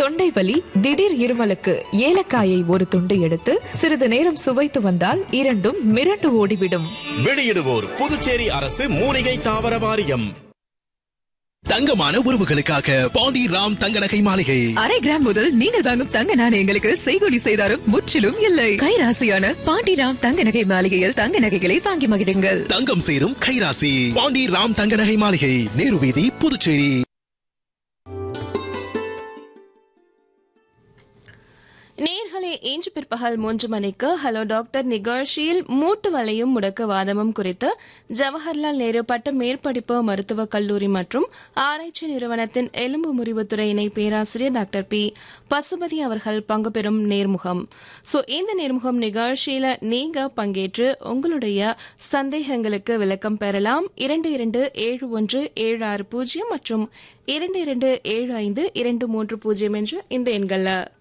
தொண்டை வலி திடீர் இருமலுக்கு ஏலக்காயை ஒரு துண்டு எடுத்து சிறிது நேரம் சுவைத்து வந்தால் இரண்டும் மிரண்டு ஓடிவிடும் வெளியிடுவோர் புதுச்சேரி அரசு மூலிகை தாவர வாரியம் தங்கமான உறவுகளுக்காக பாண்டி ராம் தங்க நகை மாளிகை அரை கிராம் முதல் நீங்கள் வாங்கும் தங்க நாணயங்களுக்கு செய்கூலி செய்தாரும் முற்றிலும் இல்லை கைராசியான பாண்டிராம் தங்க நகை மாளிகையில் தங்க நகைகளை வாங்கி மகிழுங்கள் தங்கம் சேரும் கைராசி பாண்டி ராம் தங்க நகை மாளிகை நேரு வீதி புதுச்சேரி நேர்களே இன்று பிற்பகல் மூன்று மணிக்கு ஹலோ டாக்டர் நிகழ்ச்சியில் மூட்டு வலையும் முடக்குவாதமும் குறித்து ஜவஹர்லால் நேரு பட்ட மேற்படிப்பு மருத்துவக் கல்லூரி மற்றும் ஆராய்ச்சி நிறுவனத்தின் எலும்பு முறிவுத்துறை இணை பேராசிரியர் டாக்டர் பி பசுபதி அவர்கள் பங்கு பெறும் நேர்முகம் சோ இந்த நேர்முகம் நிகழ்ச்சியில நீங்க பங்கேற்று உங்களுடைய சந்தேகங்களுக்கு விளக்கம் பெறலாம் இரண்டு இரண்டு ஏழு ஒன்று ஏழு ஆறு பூஜ்ஜியம் மற்றும் இரண்டு இரண்டு ஏழு ஐந்து இரண்டு மூன்று பூஜ்ஜியம் என்ற இந்த எண்கள்ல